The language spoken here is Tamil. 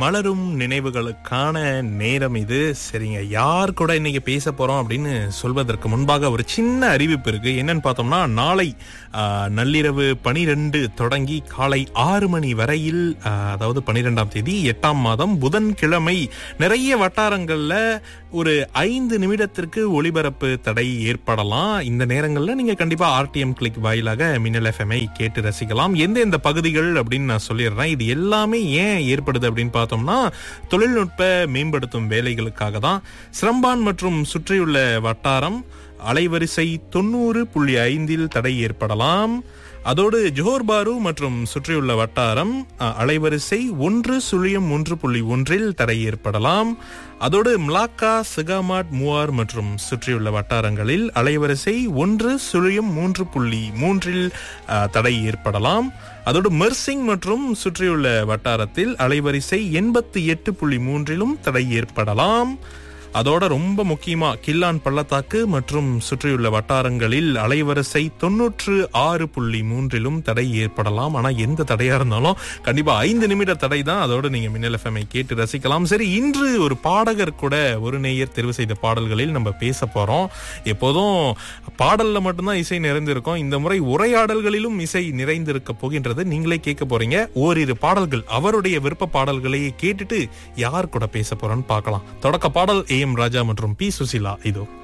மலரும் நினைவுகளுக்கான நேரம் இது சரிங்க யார் கூட இன்னைக்கு பேச போறோம் அப்படின்னு சொல்வதற்கு முன்பாக ஒரு சின்ன அறிவிப்பு இருக்கு என்னன்னு பார்த்தோம்னா நாளை ஆ, நள்ளிரவு பனிரெண்டு தொடங்கி காலை ஆறு மணி வரையில் ஆ, அதாவது பனிரெண்டாம் தேதி எட்டாம் மாதம் புதன்கிழமை நிறைய வட்டாரங்கள்ல ஒரு ஐந்து நிமிடத்திற்கு ஒளிபரப்பு தடை ஏற்படலாம் இந்த நேரங்கள்ல நீங்க கண்டிப்பா ஆர்டிஎம் கிளிக் வாயிலாக மின்னல் எஃப்எம்ஐ கேட்டு ரசிக்கலாம் எந்தெந்த பகுதிகள் அப்படின்னு நான் சொல்லிடுறேன் இது எல்லாமே ஏன் ஏற்படுது அப்படின்னு பார்த்தோம்னா தொழில்நுட்ப மேம்படுத்தும் வேலைகளுக்காக தான் சிரம்பான் மற்றும் சுற்றியுள்ள வட்டாரம் அலைவரிசை தொண்ணூறு புள்ளி ஐந்தில் தடை ஏற்படலாம் அதோடு ஜோஹர் பாரு மற்றும் சுற்றியுள்ள வட்டாரம் அ, அலைவரிசை ஒன்று சுழியம் ஒன்று புள்ளி ஒன்றில் தடை ஏற்படலாம் அதோடு மிளாக்கா சிகாமாட் மூவார் மற்றும் சுற்றியுள்ள வட்டாரங்களில் அலைவரிசை ஒன்று சுழியம் மூன்று புள்ளி மூன்றில் அ, தடை ஏற்படலாம் அதோடு மெர்சிங் மற்றும் சுற்றியுள்ள வட்டாரத்தில் அலைவரிசை எண்பத்தி எட்டு புள்ளி மூன்றிலும் தடை ஏற்படலாம் அதோட ரொம்ப முக்கியமா கில்லான் பள்ளத்தாக்கு மற்றும் சுற்றியுள்ள வட்டாரங்களில் அலைவரிசை தொன்னூற்று ஆறு புள்ளி மூன்றிலும் தடை ஏற்படலாம் ஆனா எந்த தடையா இருந்தாலும் கண்டிப்பா ஐந்து நிமிட தடை தான் அதோட நீங்க மின்னல் எஃப்எம்ஐ கேட்டு ரசிக்கலாம் சரி இன்று ஒரு பாடகர் கூட ஒரு நேயர் தெரிவு செய்த பாடல்களில் நம்ம பேச போறோம் எப்போதும் பாடல்ல மட்டும்தான் இசை நிறைந்திருக்கும் இந்த முறை உரையாடல்களிலும் இசை நிறைந்திருக்க போகின்றது நீங்களே கேட்க போறீங்க ஓரிரு பாடல்கள் அவருடைய விருப்ப பாடல்களையே கேட்டுட்டு யார் கூட பேச போறோம்னு பார்க்கலாம் தொடக்க பாடல் ஏ எம் ராஜா மற்றும் பி சுசிலா இதோ